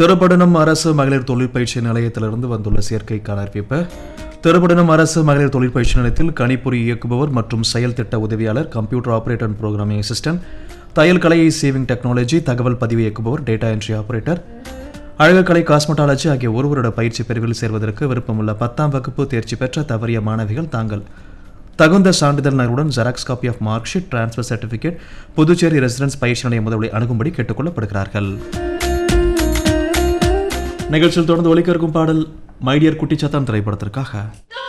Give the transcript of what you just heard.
திருப்படனம் அரசு மகளிர் தொழிற்பயிற்சி நிலையத்திலிருந்து வந்துள்ள சேர்க்கைக்கான அறிவிப்பு திருப்படனம் அரசு மகளிர் தொழிற்பயிற்சி நிலையத்தில் கணிப்பொறி இயக்குபவர் மற்றும் செயல் திட்ட உதவியாளர் computer operator and programming assistant தையல் கலை சேவிங் டெக்னாலஜி தகவல் பதிவு இயக்குபவர் டேட்டா என்ட்ரி ஆபரேட்டர் அழகுக்கலை காஸ்மெட்டாலஜி ஆகிய ஒரு வருட பயிற்சி பிரிவில் சேர்வதற்கு விருப்பமுள்ள பத்தாம் வகுப்பு தேர்ச்சி பெற்ற தவறிய மாணவிகள் தாங்கள் தகுந்த சான்றிதழ் நகருடன் xerox copy of mark sheet transfer certificate Puducherry residence பயிற்சி நிலைய முதலை அணுகும்படி கேட்டுக்கொள்ளப்படுகிறார்கள் நிகழ்ச்சியில் தொடர்ந்து ஒலிக்க இருக்கும் பாடல் மைடியர் குட்டிச்சாத்தான் திரைப்படத்திற்காக